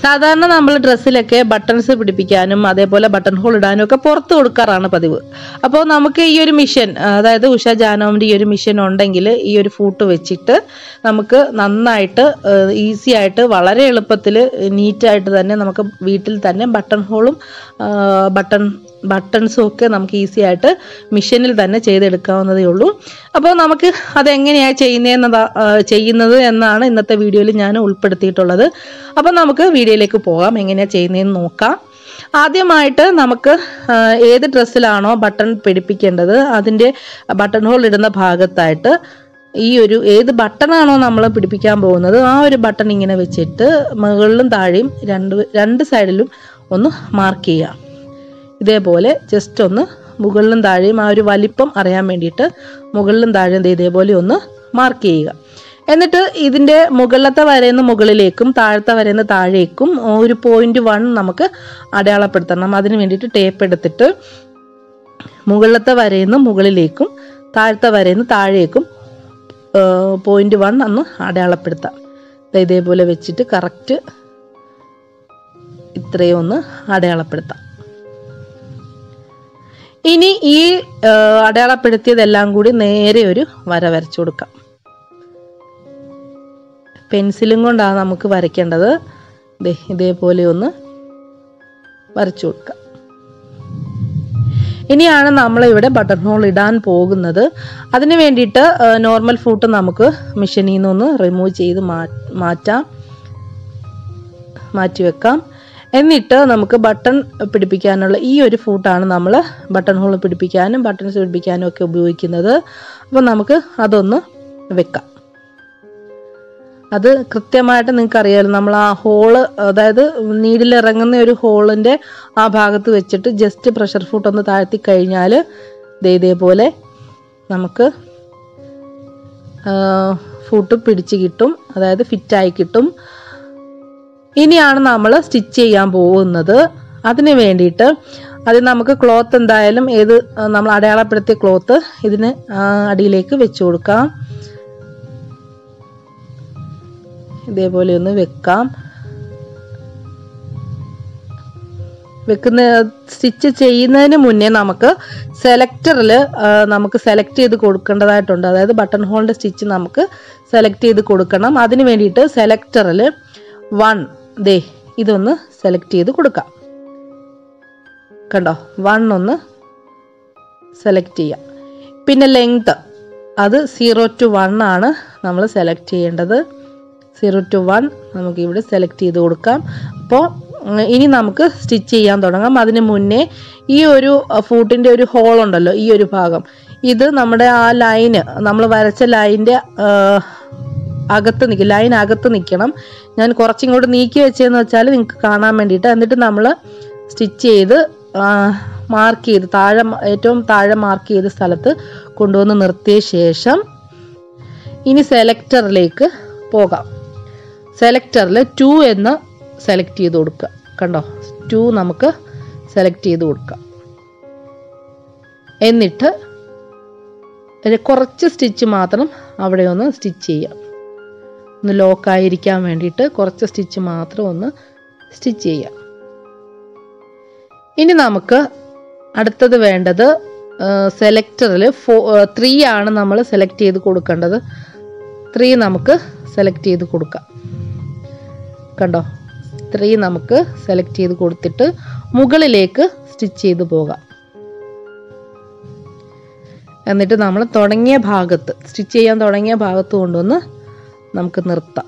സാധാരണ നമ്മൾ ഡ്രസ്സിലൊക്കെ ബട്ടൺസ് പിടിപ്പിക്കാനും അതേപോലെ ബട്ടൺ ഹോൾ ഇടാനും ഒക്കെ പുറത്ത് കൊടുക്കാറാണ് പതിവ് അപ്പോൾ നമുക്ക് ഈ ഒരു മിഷൻ അതായത് ഉഷ ജാനോമിൻ്റെ ഈ ഒരു മിഷൻ ഉണ്ടെങ്കിൽ ഈ ഒരു ഫൂട്ട് വെച്ചിട്ട് നമുക്ക് നന്നായിട്ട് ഈസി ആയിട്ട് വളരെ എളുപ്പത്തിൽ നീറ്റായിട്ട് തന്നെ നമുക്ക് വീട്ടിൽ തന്നെ ബട്ടൺ ഹോളും ബട്ടൺ ബട്ടൺസും ഒക്കെ നമുക്ക് ഈസി ആയിട്ട് മിഷനിൽ തന്നെ ചെയ്തെടുക്കാവുന്നതേ ഉള്ളൂ അപ്പോൾ നമുക്ക് അതെങ്ങനെയാണ് ചെയ്യുന്നതെന്നതാ ആ, ചെയ്യുന്നത് എന്നാണ് ഇന്നത്തെ വീഡിയോയിൽ ഞാൻ ഉൾപ്പെടുത്തിയിട്ടുള്ളത് അപ്പോൾ നമുക്ക് വീഡിയോയിലേക്ക് പോകാം എങ്ങനെയാണ് ചെയ്യുന്നതെന്ന് നോക്കാം ആദ്യമായിട്ട് നമുക്ക് ആ, ഏത് ഡ്രസ്സിലാണോ ബട്ടൺ പിടിപ്പിക്കേണ്ടത് അതിൻ്റെ ബട്ടൺ ഹോൾ ഇടുന്ന ഭാഗത്തായിട്ട് ഈ ഒരു ഏത് ബട്ടണാണോ നമ്മൾ പിടിപ്പിക്കാൻ പോകുന്നത് ആ ഒരു ബട്ടൺ ഇങ്ങനെ വെച്ചിട്ട് മുകളിലും താഴെയും രണ്ട് രണ്ട് സൈഡിലും ഒന്ന് മാർക്ക് ചെയ്യുക ഇതേപോലെ ജസ്റ്റ് ഒന്ന് മുകളിലും താഴെയും ആ ഒരു വലിപ്പം അറിയാൻ വേണ്ടിയിട്ട് മുകളിലും താഴെയും ദേ ഇതേപോലെ ഒന്ന് മാർക്ക് ചെയ്യുക എന്നിട്ട് ഇതിൻ്റെ മുകളിലത്തെ വരയുന്ന മുകളിലേക്കും താഴത്തെ വരയുന്ന താഴേക്കും ഒരു പോയിന്റ് വൺ നമുക്ക് അടയാളപ്പെടുത്തണം അതിന് വേണ്ടിയിട്ട് ടേപ്പ് എടുത്തിട്ട് മുകളിലത്തെ വരയുന്ന മുകളിലേക്കും താഴത്തെ വരയുന്ന താഴേക്കും പോയിന്റ് വൺ ഒന്ന് അടയാളപ്പെടുത്താം ദേ ഇതേപോലെ വെച്ചിട്ട് കറക്റ്റ് ഇത്രയും ഒന്ന് അടയാളപ്പെടുത്താം ഇനി ഈ ആ, അടയാളപ്പെടുത്തിയതെല്ലാം കൂടി നേരെ ഒരു വര വരച്ചു കൊടുക്കാം പെൻസിലും കൊണ്ടാണ് നമുക്ക് വരയ്ക്കേണ്ടത് ദേ ഇതേപോലെ ഒന്ന് വരച്ചു കൊടുക്കാം ഇനിയാണ് നമ്മൾ ഇവിടെ ബട്ടൺ ഹോൾ ഇടാൻ പോകുന്നത് അതിന് വേണ്ടിയിട്ട് നോർമൽ ഫൂട്ട് നമുക്ക് മെഷീനിൽ നിന്നൊന്ന് റിമൂവ് ചെയ്ത് മാ- മാറ്റാം മാറ്റി വെക്കാം എന്നിട്ട് നമുക്ക് ബട്ടൺ പിടിപ്പിക്കാനുള്ള ഈ ഒരു ഫൂട്ടാണ് നമ്മൾ ബട്ടൺ ഹോൾ പിടിപ്പിക്കാനും ബട്ടൺസ് പിടിപ്പിക്കാനും ഒക്കെ ഉപയോഗിക്കുന്നത് അപ്പോൾ നമുക്ക് അതൊന്ന് വെക്കാം അത് കൃത്യമായിട്ട് നിങ്ങൾക്ക് അറിയാമല്ലോ നമ്മൾ ആ ഹോള് അതായത് നീഡിലിറങ്ങുന്ന ഒരു ഹോളിൻ്റെ ആ ഭാഗത്ത് വെച്ചിട്ട് ജസ്റ്റ് പ്രഷർ ഫുട്ട് ഒന്ന് താഴ്ത്തി കഴിഞ്ഞാൽ ദേ ഇതേപോലെ നമുക്ക് ഫുട്ട് പിടിച്ച് കിട്ടും അതായത് ഫിറ്റായി കിട്ടും ഇനിയാണ് നമ്മൾ സ്റ്റിച്ച് ചെയ്യാൻ പോകുന്നത് അതിന് വേണ്ടിയിട്ട് അത് നമുക്ക് ക്ലോത്ത് എന്തായാലും ഏത് ആ, നമ്മൾ അടയാളപ്പെടുത്തിയ ക്ലോത്ത് ഇതിന് ആ, അടിയിലേക്ക് വെച്ച് കൊടുക്കാം ഇതേപോലെ ഒന്ന് വെക്കാം വെക്കുന്ന സ്റ്റിച്ച് ചെയ്യുന്നതിന് മുന്നേ നമുക്ക് സെലക്ടറിൽ നമുക്ക് സെലക്ട് ചെയ്ത് കൊടുക്കേണ്ടതായിട്ടുണ്ട് അതായത് ബട്ടൺ ഹോളിൻ്റെ സ്റ്റിച്ച് നമുക്ക് സെലക്ട് ചെയ്ത് കൊടുക്കണം അതിന് വേണ്ടിയിട്ട് സെലക്ടറിൽ വൺ ദേ ഇതൊന്ന് സെലക്ട് ചെയ്ത് കൊടുക്കാം കണ്ടോ വൺ ഒന്ന് സെലക്ട് ചെയ്യാം പിന്നെ ലെങ്ത് അത് സീറോ ടു വൺ ആണ് നമ്മൾ സെലക്ട് ചെയ്യേണ്ടത് സീറോ ടു വൺ നമുക്ക് ഇവിടെ സെലക്ട് ചെയ്ത് കൊടുക്കാം അപ്പോൾ ഉം, ഇനി നമുക്ക് സ്റ്റിച്ച് ചെയ്യാൻ തുടങ്ങാം അതിന് മുന്നേ ഈ ഒരു ഫൂട്ടിൻ്റെ ഒരു ഹോൾ ഉണ്ടല്ലോ ഈ ഒരു ഭാഗം ഇത് നമ്മുടെ ആ ലൈന് നമ്മൾ വരച്ച ലൈൻ്റെ അകത്ത് നിൽക്കും ലൈൻ അകത്ത് നിൽക്കണം ഞാൻ കുറച്ചിങ്ങോട്ട് നീക്കി വെച്ചതെന്ന് വെച്ചാൽ നിങ്ങൾക്ക് കാണാൻ വേണ്ടിയിട്ട് എന്നിട്ട് നമ്മൾ സ്റ്റിച്ച് ചെയ്ത് മാർക്ക് ചെയ്ത് താഴെ ഏറ്റവും താഴെ മാർക്ക് ചെയ്ത സ്ഥലത്ത് കൊണ്ടുവന്ന് നിർത്തിയ ശേഷം ഇനി സെലക്ടറിലേക്ക് പോകാം സെലക്ടറിൽ ടു എന്ന് സെലക്ട് ചെയ്ത് കൊടുക്കുക കണ്ടോ ടു നമുക്ക് സെലക്ട് ചെയ്ത് കൊടുക്കാം എന്നിട്ട് ഒരു കുറച്ച് സ്റ്റിച്ച് മാത്രം അവിടെ ഒന്ന് സ്റ്റിച്ച് ചെയ്യാം ഒന്ന് ലോക്കായിരിക്കാൻ വേണ്ടിയിട്ട് കുറച്ച് സ്റ്റിച്ച് മാത്രം ഒന്ന് സ്റ്റിച്ച് ചെയ്യാം ഇനി നമുക്ക് അടുത്തത് വേണ്ടത് സെലക്ടറിൽ ഫോ ത്രീ ആണ് നമ്മൾ സെലക്ട് ചെയ്ത് കൊടുക്കേണ്ടത് ത്രീ നമുക്ക് സെലക്ട് ചെയ്ത് കൊടുക്കാം കണ്ടോ ത്രീ നമുക്ക് സെലക്ട് ചെയ്ത് കൊടുത്തിട്ട് മുകളിലേക്ക് സ്റ്റിച്ച് ചെയ്ത് പോകാം എന്നിട്ട് നമ്മൾ തുടങ്ങിയ ഭാഗത്ത് സ്റ്റിച്ച് ചെയ്യാൻ തുടങ്ങിയ ഭാഗത്ത് കൊണ്ടുവന്ന് നമുക്ക് നിർത്താം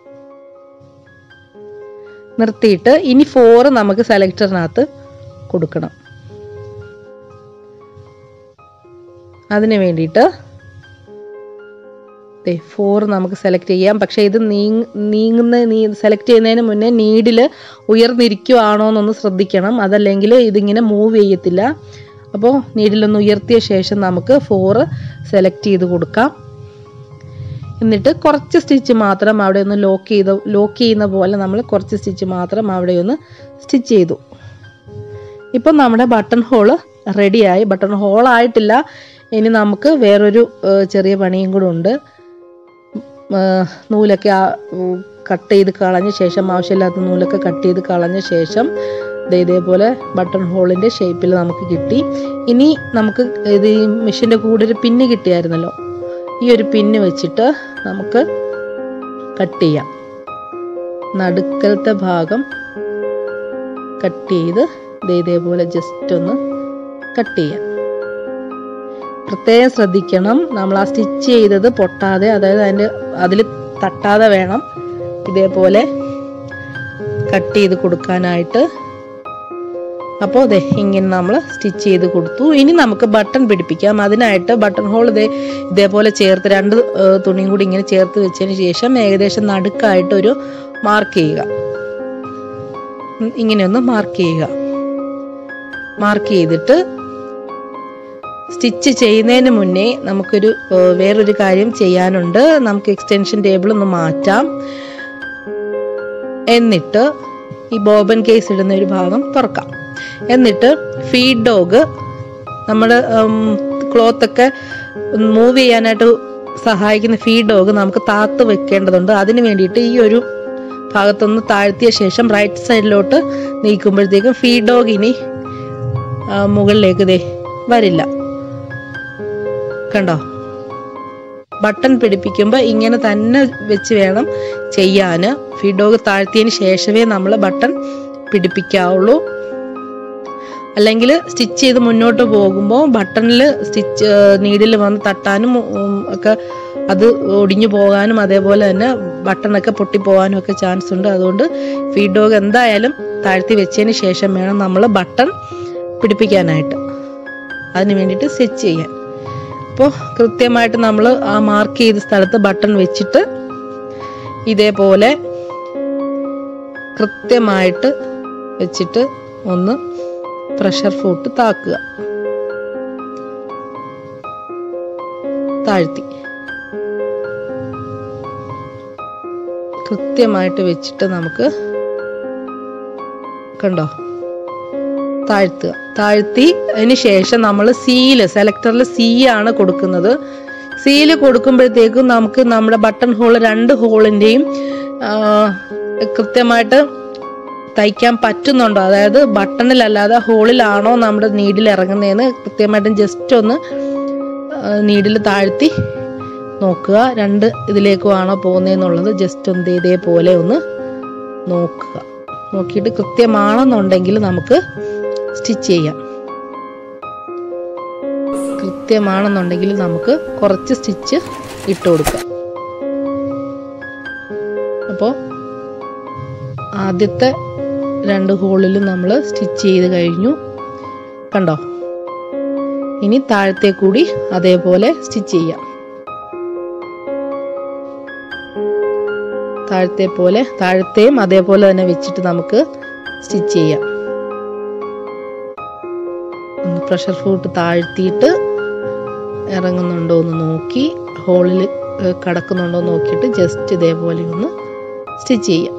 നിർത്തിയിട്ട് ഇനി ഫോറ് നമുക്ക് സെലക്ടറിനകത്ത് കൊടുക്കണം അതിന് വേണ്ടിയിട്ട് ഫോർ നമുക്ക് സെലക്ട് ചെയ്യാം പക്ഷേ ഇത് നീങ് നീങ്ങുന്ന നീ സെലക്ട് ചെയ്യുന്നതിന് മുന്നേ നീഡിൽ ഉയർന്നിരിക്കുവാണോ എന്നൊന്ന് ശ്രദ്ധിക്കണം അതല്ലെങ്കിൽ ഇതിങ്ങനെ മൂവ് ചെയ്യത്തില്ല അപ്പോൾ നീഡിലൊന്ന് ഉയർത്തിയ ശേഷം നമുക്ക് ഫോറ് സെലക്ട് ചെയ്ത് കൊടുക്കാം എന്നിട്ട് കുറച്ച് സ്റ്റിച്ച് മാത്രം അവിടെ ഒന്ന് ലോക്ക് ചെയ്ത് ലോക്ക് ചെയ്യുന്ന പോലെ നമ്മൾ കുറച്ച് സ്റ്റിച്ച് മാത്രം അവിടെ ഒന്ന് സ്റ്റിച്ച് ചെയ്തു ഇപ്പം നമ്മുടെ ബട്ടൺ ഹോള് റെഡിയായി ബട്ടൺ ഹോൾ ആയിട്ടില്ല ഇനി നമുക്ക് വേറൊരു ഏഹ്, ചെറിയ പണിയും കൂടെ ഉണ്ട് ഏഹ്, നൂലൊക്കെ ആ, ഉം, കട്ട് ചെയ്ത് കളഞ്ഞ ശേഷം ആവശ്യമില്ലാത്ത നൂലൊക്കെ കട്ട് ചെയ്ത് കളഞ്ഞ ശേഷം ദേ ഇതേപോലെ ബട്ടൺ ഹോളിൻ്റെ ഷേപ്പിൽ നമുക്ക് കിട്ടി ഇനി നമുക്ക് ഇത് ഈ മെഷീൻ്റെ കൂടെ ഒരു പിന്ന് കിട്ടിയായിരുന്നല്ലോ ഈ ഒരു പിന്ന് വെച്ചിട്ട് നമുക്ക് കട്ട് ചെയ്യാം നടുക്കലത്തെ ഭാഗം കട്ട് ചെയ്ത് ദേ ഇതേപോലെ ജസ്റ്റ് ഒന്ന് കട്ട് ചെയ്യാം പ്രത്യേകം ശ്രദ്ധിക്കണം നമ്മൾ ആ സ്റ്റിച്ച് ചെയ്തത് പൊട്ടാതെ അതായത് അതിൻ്റെ അതിൽ തട്ടാതെ വേണം ഇതേപോലെ കട്ട് ചെയ്ത് കൊടുക്കാനായിട്ട് അപ്പോൾ അതെ ഇങ്ങനെ നമ്മൾ സ്റ്റിച്ച് ചെയ്ത് കൊടുത്തു ഇനി നമുക്ക് ബട്ടൺ പിടിപ്പിക്കാം അതിനായിട്ട് ബട്ടൺ ഹോൾ ഇതേ ഇതേപോലെ ചേർത്ത് രണ്ട് ഏഹ്, തുണിയും കൂടി ഇങ്ങനെ ചേർത്ത് വെച്ചതിന് ശേഷം ഏകദേശം നടുക്കായിട്ട് ഒരു മാർക്ക് ചെയ്യുക ഉം, ഇങ്ങനെയൊന്ന് മാർക്ക് ചെയ്യുക മാർക്ക് ചെയ്തിട്ട് സ്റ്റിച്ച് ചെയ്യുന്നതിന് മുന്നേ നമുക്കൊരു ഏഹ്, വേറൊരു കാര്യം ചെയ്യാനുണ്ട് നമുക്ക് എക്സ്റ്റൻഷൻ ടേബിൾ ഒന്ന് മാറ്റാം എന്നിട്ട് ഈ ബോബൻ കേസ് ഇടുന്ന ഒരു ഭാഗം തുറക്കാം എന്നിട്ട് ഫീഡ് ഡോഗ് നമ്മൾ ക്ലോത്ത് ഒക്കെ മൂവ് ചെയ്യാനായിട്ട് സഹായിക്കുന്ന ഫീഡ് ഡോഗ് നമുക്ക് താത്ത് വെക്കേണ്ടതുണ്ട് അതിന് വേണ്ടിയിട്ട് ഈ ഒരു ഭാഗത്തൊന്ന് താഴ്ത്തിയ ശേഷം റൈറ്റ് സൈഡിലോട്ട് നീക്കുമ്പോഴത്തേക്കും ഫീഡ് ഡോഗ് ഇനി ആ, മുകളിലേക്ക് ദേ വരില്ല കണ്ടോ ബട്ടൺ പിടിപ്പിക്കുമ്പോൾ ഇങ്ങനെ തന്നെ വെച്ച് വേണം ചെയ്യാൻ ഫീഡ് ഡോഗ് താഴ്ത്തിയതിന് ശേഷമേ നമ്മൾ ബട്ടൺ പിടിപ്പിക്കാവുള്ളൂ അല്ലെങ്കിൽ സ്റ്റിച്ച് ചെയ്ത് മുന്നോട്ട് പോകുമ്പോൾ ബട്ടണിൽ സ്റ്റിച്ച് നീഡിൽ വന്ന് തട്ടാനും ഉം, ഒക്കെ അത് ഒടിഞ്ഞു പോകാനും അതേപോലെ തന്നെ ബട്ടണൊക്കെ പൊട്ടിപ്പോകാനും ഒക്കെ ചാൻസ് ഉണ്ട് അതുകൊണ്ട് ഫീഡ് ഡോഗ് എന്തായാലും താഴ്ത്തി വെച്ചതിന് ശേഷം വേണം നമ്മൾ ബട്ടൺ പിടിപ്പിക്കാനായിട്ട് അതിന് വേണ്ടിയിട്ട് സ്റ്റിച്ച് ചെയ്യാൻ അപ്പോൾ കൃത്യമായിട്ട് നമ്മൾ ആ മാർക്ക് ചെയ്ത സ്ഥലത്ത് ബട്ടൺ വെച്ചിട്ട് ഇതേപോലെ കൃത്യമായിട്ട് വെച്ചിട്ട് ഒന്ന് പ്രഷർ ഫുട്ട് താക്കുക താഴ്ത്തി കൃത്യമായിട്ട് വെച്ചിട്ട് നമുക്ക് കണ്ടോ താഴ്ത്തുക താഴ്ത്തി അതിന് ശേഷം നമ്മൾ സീല് സെലക്ടറിൽ സി ആണ് കൊടുക്കുന്നത് സീല് കൊടുക്കുമ്പോഴത്തേക്കും നമുക്ക് നമ്മുടെ ബട്ടൺ ഹോൾ രണ്ട് ഹോളിൻ്റെയും കൃത്യമായിട്ട് തയ്ക്കാൻ പറ്റുന്നുണ്ടോ അതായത് ബട്ടണിലല്ലാതെ ഹോളിലാണോ നമ്മുടെ നീഡിൽ ഇറങ്ങുന്നതെന്ന് കൃത്യമായിട്ടും ജസ്റ്റ് ഒന്ന് നീഡിൽ താഴ്ത്തി നോക്കുക രണ്ട് ഇതിലേക്കും ആണോ പോകുന്നതെന്നുള്ളത് ജസ്റ്റ് ഒന്ന് ഇതേപോലെ ഒന്ന് നോക്കുക നോക്കിയിട്ട് കൃത്യമാണെന്നുണ്ടെങ്കിൽ നമുക്ക് സ്റ്റിച്ച് ചെയ്യാം കൃത്യമാണെന്നുണ്ടെങ്കിൽ നമുക്ക് കുറച്ച് സ്റ്റിച്ച് ഇട്ട് കൊടുക്കാം അപ്പോൾ ആദ്യത്തെ രണ്ട് ഹോളിലും നമ്മൾ സ്റ്റിച്ച് ചെയ്ത് കഴിഞ്ഞു കണ്ടോ ഇനി താഴത്തെ കൂടി അതേപോലെ സ്റ്റിച്ച് ചെയ്യാം താഴത്തെ പോലെ താഴത്തെയും അതേപോലെ തന്നെ വെച്ചിട്ട് നമുക്ക് സ്റ്റിച്ച് ചെയ്യാം ഒന്ന് പ്രഷർ ഫുട്ട് താഴ്ത്തിയിട്ട് ഇറങ്ങുന്നുണ്ടോ എന്ന് നോക്കി ഹോളിൽ കടക്കുന്നുണ്ടോ എന്ന് നോക്കിയിട്ട് ജസ്റ്റ് ഇതേപോലെ ഒന്ന് സ്റ്റിച്ച് ചെയ്യാം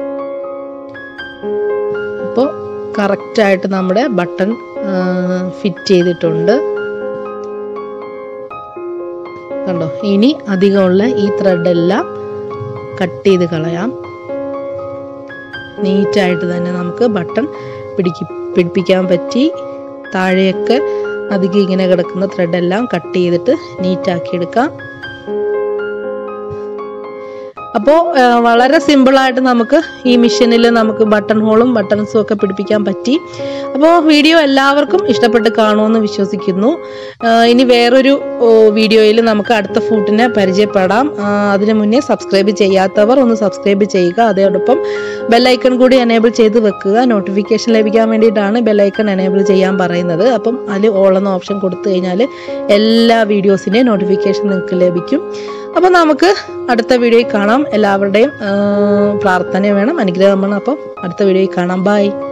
അപ്പോൾ കറക്റ്റായിട്ട് നമ്മുടെ ബട്ടൺ ഫിറ്റ് ചെയ്തിട്ടുണ്ട് കണ്ടോ ഇനി അധികമുള്ള ഈ ത്രെഡെല്ലാം കട്ട് ചെയ്ത് കളയാം നീറ്റായിട്ട് തന്നെ നമുക്ക് ബട്ടൺ പിടിക്കി പിടിപ്പിക്കാൻ പറ്റി താഴെയൊക്കെ അധികം ഇങ്ങനെ കിടക്കുന്ന ത്രെഡെല്ലാം കട്ട് ചെയ്തിട്ട് നീറ്റാക്കി എടുക്കാം അപ്പോൾ വളരെ സിമ്പിളായിട്ട് നമുക്ക് ഈ മെഷീനിൽ നമുക്ക് ബട്ടൺ ഹോളും ബട്ടൺസും ഒക്കെ പിടിപ്പിക്കാൻ പറ്റി അപ്പോൾ വീഡിയോ എല്ലാവർക്കും ഇഷ്ടപ്പെട്ട് കാണുമെന്ന് വിശ്വസിക്കുന്നു ആ, ഇനി വേറൊരു വീഡിയോയിൽ നമുക്ക് അടുത്ത ഫൂട്ടിനെ പരിചയപ്പെടാം ആ, അതിനു മുന്നേ സബ്സ്ക്രൈബ് ചെയ്യാത്തവർ ഒന്ന് സബ്സ്ക്രൈബ് ചെയ്യുക അതോടൊപ്പം ബെല്ലൈക്കൺ കൂടി എനേബിൾ ചെയ്ത് വെക്കുക നോട്ടിഫിക്കേഷൻ ലഭിക്കാൻ വേണ്ടിയിട്ടാണ് ബെല്ലൈക്കൺ എനേബിൾ ചെയ്യാൻ പറയുന്നത് അപ്പം അതിൽ ഓൾ എന്ന ഓപ്ഷൻ കൊടുത്തു കഴിഞ്ഞാൽ എല്ലാ വീഡിയോസിൻ്റെയും നോട്ടിഫിക്കേഷൻ നിങ്ങൾക്ക് ലഭിക്കും അപ്പോൾ നമുക്ക് അടുത്ത വീഡിയോയിൽ കാണാം എല്ലാവരുടെയും ആ, പ്രാർത്ഥന വേണം അനുഗ്രഹം വേണം അപ്പം അടുത്ത വീഡിയോയിൽ കാണാം ബൈ